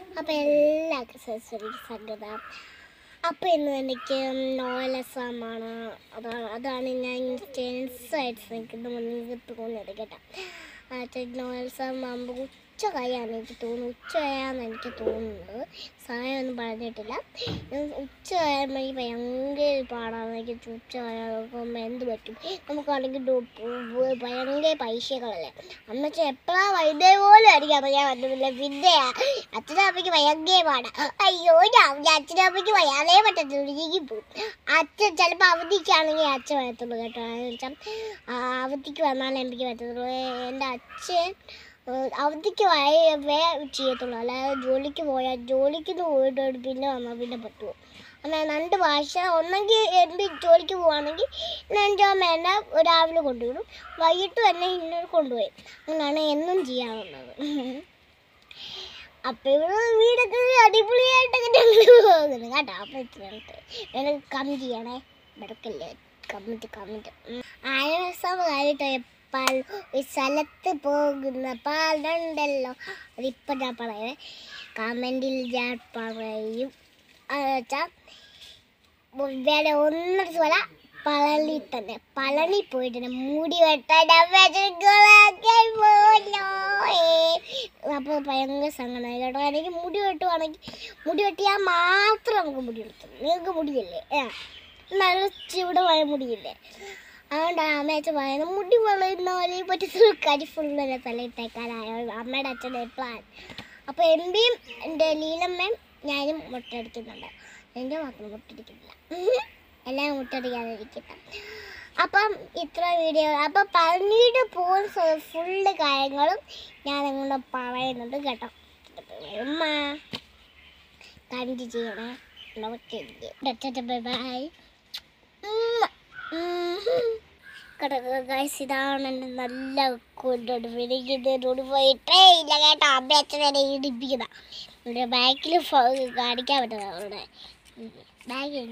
അപ്പോൾ എല്ലാവർക്കും സരസ്വതി സംഗതം അപ്പോൾ ഇന്ന് എനിക്ക് നോലസമാണ് അതാണ് അതാണ് ഞാൻ ടെൻസായിട്ട് നിൽക്കുന്ന മുന്നിൽ തോന്നിയത് കേട്ടോ നോലസം ആകുമ്പോൾ ഉച്ച കഴിയാന്ന് എനിക്ക് തോന്നുന്നു ഉച്ച കഴിയാന്ന് എനിക്ക് തോന്നുന്നത് സമയമൊന്നും പറഞ്ഞിട്ടില്ല ഉം, ഉച്ച കഴിയുമ്പോൾ എനിക്ക് ഭയങ്കര പാടാണ് എനിക്ക് ഉച്ച കഴിയുമ്പോൾ എന്ത് പറ്റും നമുക്കാണെങ്കിൽ ഡോ- പ് ഭയങ്കര പൈസകളല്ലേ അമ്മച്ച എപ്പോഴാണ് വൈദ്യ പോലും എനിക്ക് അറിയാൻ പറ്റുന്നില്ല പിന്നെ അച്ഛനമ്മയ്ക്ക് ഭയങ്കര പാടാ അയ്യോ ഞാൻ അച്ഛനമ്മയ്ക്ക് വയ്യാതേ പറ്റത്തുള്ളൂ എനിക്ക് പോകും അച്ഛൻ ചിലപ്പോൾ അവധിക്കാണെങ്കിൽ അച്ഛൻ വരത്തുള്ളൂ കേട്ടോ എന്ന് വെച്ചാൽ ആ, അവധിക്ക് വന്നാലേ എനിക്ക് പറ്റത്തുള്ളൂ എൻ്റെ അച്ഛൻ ഏഹ്, അവധിക്ക് വേ ചെയ്യത്തുള്ളൂ അല്ലാതെ ജോലിക്ക് പോയാൽ ജോലിക്ക് പോയിട്ട് പിന്നെ വന്നാൽ പിന്നെ പറ്റുമോ അങ്ങനെ രണ്ട് ഭാഷ ഒന്നെങ്കിൽ എൻ്റെ ജോലിക്ക് പോവാണെങ്കിൽ എൻ്റെ അമ്മ എന്നെ രാവിലെ കൊണ്ടുവിടും വൈകിട്ട് തന്നെ ഇന്നോട് കൊണ്ടുപോയി അങ്ങനെയാണ് എന്നും ചെയ്യാറുള്ളത് അപ്പം ഇവിടെ വീടൊക്കെ അടിപൊളിയായിട്ടൊക്കെ ഞങ്ങൾ പോകുന്നു കേട്ടോ അപ്പം ഇത്രയുണ്ട് എനിക്ക് കമൻറ്റ് ചെയ്യണേ ഇടക്കല്ലേ കമൻറ്റ് കമൻറ്റ് ആനസം കാര്യമായിട്ട് എപ്പോൾ ഒരു സ്ഥലത്ത് പോകുന്ന പാടുണ്ടല്ലോ അതിപ്പോൾ ഞാൻ പറയണേ കമൻറ്റിൽ ഞാൻ പറയും വെച്ചാൽ വേറെ ഒന്നും പോലെ പളനി തന്നെ പളനി പോയിട്ടുണ്ട് മുടി വെട്ടാൻ അപ്പോൾ ഭയങ്കര സങ്കടമായി കേട്ടോ എനിക്ക് മുടി വെട്ടുവാണെങ്കിൽ മുടി വെട്ടിയാൽ മാത്രം നമുക്ക് മുടി വെട്ടും നിങ്ങൾക്ക് മുടിയില്ലേ ഏ നല്ല ചൂടമായ മുടിയില്ലേ അതുകൊണ്ടാണ് അമ്മയച്ഛൻ പറയുന്നത് മുടി വളരുന്ന പോലെ പറ്റത്തുള്ള കരിഫുള്ള തലയിട്ടേക്കാനായ അമ്മയുടെ അച്ഛൻ്റെ പ്ലാൻ അപ്പോൾ എൻ്റെയും എൻ്റെ ലീലമ്മയും ഞാനും മുട്ടടിക്കുന്നുണ്ട് എൻ്റെ മാത്രം മുട്ടടിക്കുന്നില്ല എല്ലാം മുട്ടടിക്കാതെ ഇരിക്കട്ടെ അപ്പം ഇത്ര വീഡിയോ അപ്പം പറഞ്ഞിട്ട് പോകുന്ന ഫുള്ള് കാര്യങ്ങളും ഞാൻ നിങ്ങളോട് പറയുന്നുണ്ട് കേട്ടോ ഉമ്മ കമൻറ്റ് ചെയ്യണേ നമുക്ക് ബൈ ബൈ ഗൈസ് ഇതാണ് എൻ്റെ നല്ല കൊണ്ടോട് എനിക്ക് ഇതിനോട് പോയിട്ടേ ഇല്ല കേട്ടോ അമ്മ അച്ഛനെ ഇടിപ്പിക്കുന്ന ഇവിടെ ബാക്കിൽ കാണിക്കാൻ പറ്റുന്നത് അവിടെ ബാഗ്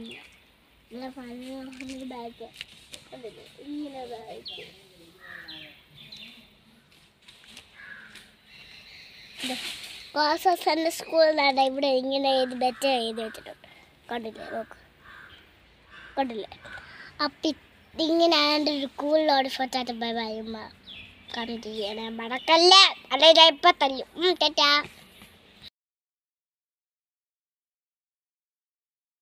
ബാഗ് ഇങ്ങനെ ബാഗ് ക്ലാസ് എൻ്റെ സ്കൂളിലാണ് ഇവിടെ ഇങ്ങനെ ഇത് ബെറ്റ് എഴുതി വെച്ചിട്ടുണ്ട് കണ്ടില്ലേ നോക്ക് കണ്ടില്ലേ അപ്പം ഇങ്ങനെയാണ് എൻ്റെ ഒരു സ്കൂളിലോട് ഫോട്ടോ ബൈ ബൈ ഉമ്മ കണ്ടിട്ട് ചെയ്യണേ മടക്കല്ലേ അല്ലെ ഞാൻ ഇപ്പം തല്ലും ടാറ്റാ